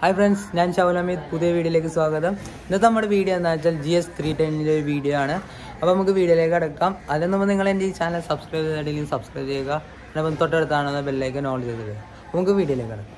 hi friends ഞാൻ ഷൗലമീദ് പുതിയ വീഡിയോയിലേക്ക് സ്വാഗതം ഇന്നത്തെ നമ്മുടെ വീഡിയോ എന്താ വെച്ചാൽ ജി എസ് ത്രീ ടെന്നിൻ്റെ ഒരു വീഡിയോ ആണ് അപ്പോൾ നമുക്ക് വീഡിയോയിലേക്ക് അടക്കാം അതിന് മുമ്പ് നിങ്ങൾ എൻ്റെ ഈ ചാനൽ സബ്സ്ക്രൈബ് ചെയ്തിട്ടില്ലെങ്കിൽ സബ്സ്ക്രൈബ് ചെയ്യുക പിന്നെ തൊട്ടടുത്താണ് ബെല്ലൈക്കൻ ഓൺ ചെയ്തത് അപ്പോൾ നമുക്ക് വീഡിയോയിലേക്ക് അടക്കാം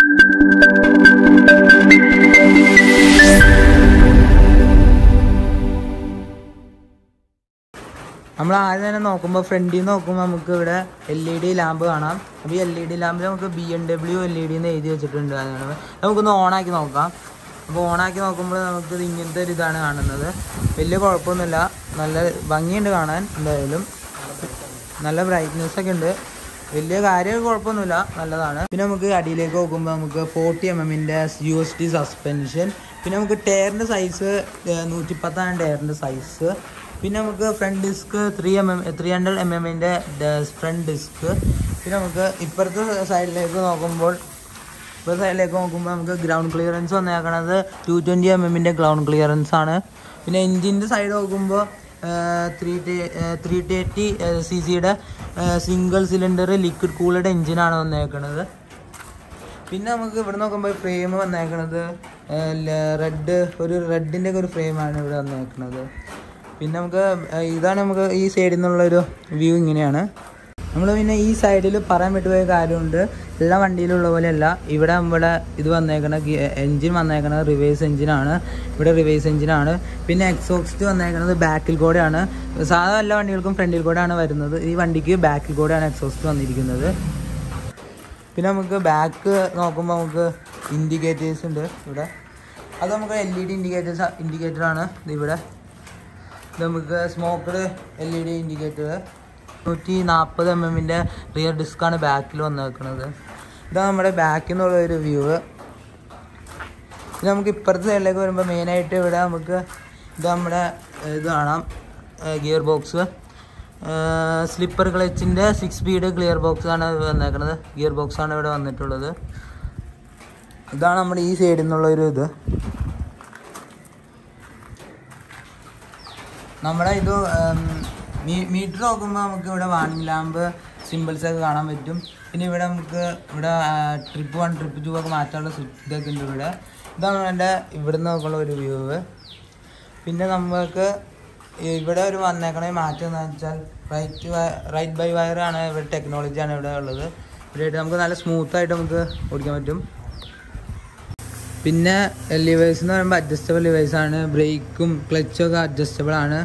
നമ്മൾ ആദ്യം തന്നെ നോക്കുമ്പോൾ ഫ്രണ്ടിൽ നിന്ന് നോക്കുമ്പോൾ നമുക്ക് ഇവിടെ എൽ ഇ ഡി ലാമ്പ് കാണാം അപ്പോൾ ഈ എൽ ഇ ഡി ലാമ്പിൽ നമുക്ക് B M W L E D എന്ന് എഴുതി വെച്ചിട്ടുണ്ട് അതാണ് നമുക്കൊന്ന് ഓണാക്കി നോക്കാം അപ്പോൾ ഓണാക്കി നോക്കുമ്പോൾ നമുക്ക് ഇത് ഇങ്ങനത്തെ ഒരു ഇതാണ് കാണുന്നത് വലിയ കുഴപ്പമൊന്നുമില്ല നല്ല ഭംഗിയുണ്ട് കാണാൻ എന്തായാലും നല്ല ബ്രൈറ്റ്നെസ് ഒക്കെ ഉണ്ട് വലിയ കാര്യം കുഴപ്പമൊന്നുമില്ല നല്ലതാണ് പിന്നെ നമുക്ക് അടിയിലേക്ക് നോക്കുമ്പോൾ നമുക്ക് ഫോർട്ടി എം എമ്മിൻ്റെ യു എസ് ടി സസ്പെൻഷൻ പിന്നെ നമുക്ക് ടയറിൻ്റെ സൈസ് നൂറ്റിപ്പത്താണ് ടയറിൻ്റെ സൈസ് പിന്നെ നമുക്ക് front disc three M M three hundred M എമ്മിൻ്റെ ഫ്രണ്ട് ഡിസ്ക് പിന്നെ നമുക്ക് ഇപ്പുറത്തെ സൈഡിലേക്ക് നോക്കുമ്പോൾ ഇപ്പുറത്തെ സൈഡിലേക്ക് നോക്കുമ്പോൾ നമുക്ക് ഗ്രൗണ്ട് ക്ലിയറൻസ് വന്നേക്കണത് ടു ട്വൻറ്റി എം എമ്മിൻ്റെ ഗ്രൗണ്ട് ക്ലിയറൻസ് ആണ് പിന്നെ എൻജിൻ്റെ സൈഡ് നോക്കുമ്പോൾ ത്രീ ത്രീ തേർട്ടി സി സിയുടെ സിംഗിൾ സിലിണ്ടർ ലിക്വിഡ് കൂൾഡ് എൻജിനാണ് വന്നേക്കണത് പിന്നെ നമുക്ക് ഇവിടെ നോക്കുമ്പോൾ ഫ്രെയിം വന്നേക്കണത് റെഡ് ഒരു റെഡിൻ്റെ ഒക്കെ ഒരു ഫ്രെയിമാണ് ഇവിടെ വന്നേക്കണത് പിന്നെ നമുക്ക് ഏഹ് ഇതാണ് നമുക്ക് ഈ സൈഡിൽ നിന്നുള്ളൊരു വ്യൂ ഇങ്ങനെയാണ് നമ്മൾ പിന്നെ ഈ സൈഡിൽ പറയാൻ വിട്ടുപോയ കാര്യമുണ്ട് എല്ലാ വണ്ടിയിലുള്ള പോലെയല്ല ഇവിടെ ഇവിടെ ഇത് വന്നേക്കണ എൻജിൻ വന്നേക്കണത് റിവേഴ്സ് എൻജിനാണ് ഇവിടെ റിവേഴ്സ് എൻജിനാണ് പിന്നെ എക്സോക്സ്റ്റ് വന്നേക്കണത് ബാക്കിൽ കൂടെയാണ് സാധാരണ എല്ലാ വണ്ടികൾക്കും ഫ്രണ്ടിൽ കൂടെയാണ് വരുന്നത് ഈ വണ്ടിക്ക് ബാക്കിൽ കൂടെയാണ് എക്സോസ്റ്റ് വന്നിരിക്കുന്നത് പിന്നെ നമുക്ക് ബാക്ക് നോക്കുമ്പോൾ നമുക്ക് ഇൻഡിക്കേറ്റേഴ്സ് ഉണ്ട് ഇവിടെ അത് നമുക്ക് എൽ ഇ ഡി ഇൻഡിക്കേറ്റേഴ്സ് ഇൻഡിക്കേറ്ററാണ് ഇത് ഇവിടെ ഇത് നമുക്ക് smoked L E D indicator നൂറ്റി നാൽപ്പത് എം എമ്മിൻ്റെ റിയർ ഡിസ്ക്കാണ് ബാക്കിൽ വന്നേക്കുന്നത് ഇതാണ് നമ്മുടെ ബാക്കിൽ നിന്നുള്ള ഒരു വ്യൂ ഇത് നമുക്ക് ഇപ്പുറത്തെ സൈഡിലേക്ക് വരുമ്പോൾ മെയിനായിട്ട് ഇവിടെ നമുക്ക് ഇത് നമ്മുടെ ഇത് കാണാം ഗിയർ ബോക്സ് സ്ലിപ്പർ ക്ലച്ചിൻ്റെ സിക്സ് സ്പീഡ് ക്ലിയർ ബോക്സ് ആണ് വന്നേക്കുന്നത് ഗിയർ ബോക്സ് ആണ് ഇവിടെ വന്നിട്ടുള്ളത് ഇതാണ് നമ്മുടെ ഈ സൈഡിൽ നിന്നുള്ള ഒരു ഇത് നമ്മുടെ ഇത് മീറ്റർ നോക്കുമ്പോൾ നമുക്ക് ഇവിടെ വാണിംഗ് ലാമ്പ് സിമ്പിൾസ് ഒക്കെ കാണാൻ പറ്റും പിന്നെ ഇവിടെ നമുക്ക് ഇവിടെ ട്രിപ്പ് വൺ ട്രിപ്പ് ടു ഒക്കെ മാറ്റാനുള്ള സ്വിച്ച് ഇതൊക്കെ ഉണ്ട് ഇവിടെ ഇതാണ് എൻ്റെ ഇവിടെ നോക്കുള്ള ഒരു വ്യൂ പിന്നെ നമുക്ക് ഇവിടെ ഒരു വന്നേക്കണ മാറ്റം എന്ന് വെച്ചാൽ റൈറ്റ് റൈറ്റ് ബൈ വയർ ആണ് ഇവിടെ ടെക്നോളജിയാണ് ഇവിടെ ഉള്ളത് ഇവിടെ നമുക്ക് നല്ല സ്മൂത്ത് ആയിട്ട് നമുക്ക് ഓടിക്കാൻ പറ്റും പിന്നെ ലിവേഴ്സ് എന്ന് പറയുമ്പോൾ അഡ്ജസ്റ്റബിൾ ലിവേഴ്സ് ആണ് ബ്രേക്കും ക്ലച്ചും ഒക്കെ അഡ്ജസ്റ്റബിൾ ആണ്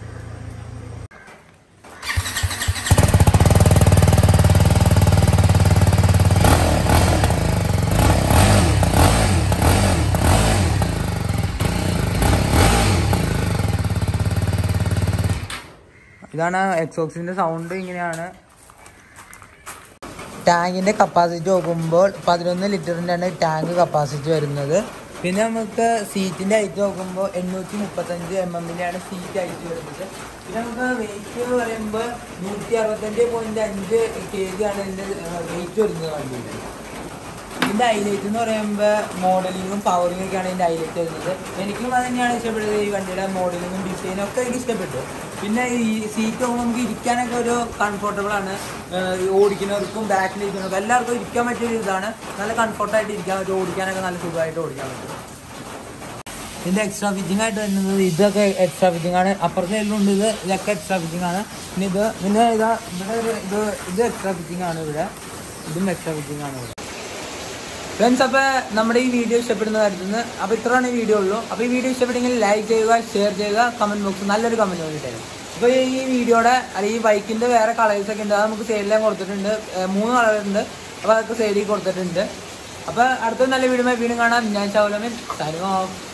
ഇതാണ് എക്സോക്സിന്റെ സൗണ്ട് ഇങ്ങനെയാണ് ടാങ്കിന്റെ കപ്പാസിറ്റി നോക്കുമ്പോൾ പതിനൊന്ന് ലിറ്ററിൻ്റെ ആണ് ടാങ്ക് കപ്പാസിറ്റി വരുന്നത് പിന്നെ നമുക്ക് സീറ്റിന്റെ ഹൈറ്റ് നോക്കുമ്പോൾ എണ്ണൂറ്റി മുപ്പത്തഞ്ച് എം എമ്മിൻ്റെ ആണ് സീറ്റ് ഹൈറ്റ് വരുന്നത് പിന്നെ നമുക്ക് വെയിറ്റ് പറയുമ്പോൾ നൂറ്റി അറുപത്തഞ്ച് പോയിന്റ് അഞ്ച് കെ ജി ആണ് ഇതിൻ്റെ വെയിറ്റ് വരുന്നത് വണ്ടിയിൽ ഇതിൻ്റെ ഹൈലൈറ്റ് എന്ന് പറയുമ്പോൾ മോഡലിങ്ങും പവറിങ്ങും ഒക്കെയാണ് ഇതിൻ്റെ ഹൈലൈറ്റ് വരുന്നത് എനിക്കും അത് തന്നെയാണ് ഇഷ്ടപ്പെട്ടത് ഈ വണ്ടിയുടെ മോഡലിങ്ങും ഡിസൈനും ഒക്കെ എനിക്ക് ഇഷ്ടപ്പെട്ടു പിന്നെ ഈ സീറ്റ് നമുക്ക് ഇരിക്കാനൊക്കെ ഒരു കംഫർട്ടബിൾ ആണ് ഈ ഓടിക്കുന്നവർക്കും ബാക്കിൽ ഇരിക്കുന്നവർക്കും എല്ലാവർക്കും ഇരിക്കാൻ പറ്റിയൊരു ഇതാണ് നല്ല കംഫർട്ടായിട്ട് ഇരിക്കാൻ പറ്റും ഓടിക്കാനൊക്കെ നല്ല സുഖമായിട്ട് ഓടിക്കാൻ പറ്റും ഇതിൻ്റെ എക്സ്ട്രാ ഫിറ്റിംഗ് ആയിട്ട് വരുന്നത് ഇതൊക്കെ എക്സ്ട്രാ ഫിറ്റിംഗ് ആണ് അപ്പുറത്തെ ഉണ്ട് ഇത് ഇതൊക്കെ എക്സ്ട്രാ ഫിറ്റിംഗ് ആണ് പിന്നെ ഇത് പിന്നെ ഇതാ ഇവിടെ ഒരു ഇത് ഇത് എക്സ്ട്രാ ഫിറ്റിംഗ് ആണ് ഇവിടെ ഇതും എക്സ്ട്രാ ഫിറ്റിംഗ് ആണ് ഇവിടെ ഫ്രണ്ട്സ് അപ്പോൾ നമ്മുടെ ഈ വീഡിയോ ഇഷ്ടപ്പെടുന്ന കാര്യത്തിൽ അപ്പോൾ ഇത്രയാണ് ഈ വീഡിയോ ഉള്ളൂ അപ്പോൾ ഈ വീഡിയോ ഇഷ്ടപ്പെട്ടെങ്കിൽ ലൈക്ക് ചെയ്യുക ഷെയർ ചെയ്യുക കമൻറ്റ് ബോക്സ് നല്ലൊരു കമൻറ്റ് വേണ്ടിയിട്ടായിരുന്നു അപ്പോൾ ഈ വീഡിയോയുടെ അല്ലെങ്കിൽ ഈ ബൈക്കിൻ്റെ വേറെ കളേഴ്സ് ഒക്കെ ഉണ്ട് അത് നമുക്ക് സൈഡിലേക്ക് കൊടുത്തിട്ടുണ്ട് മൂന്ന് കളർ ഉണ്ട് അപ്പോൾ അതൊക്കെ സൈഡിൽ കൊടുത്തിട്ടുണ്ട് അപ്പോൾ അടുത്ത നല്ല വീഡിയോ വീണ്ടും കാണാം ഞാൻ ചൗലമൻ സൈനിങ് ഓഫ്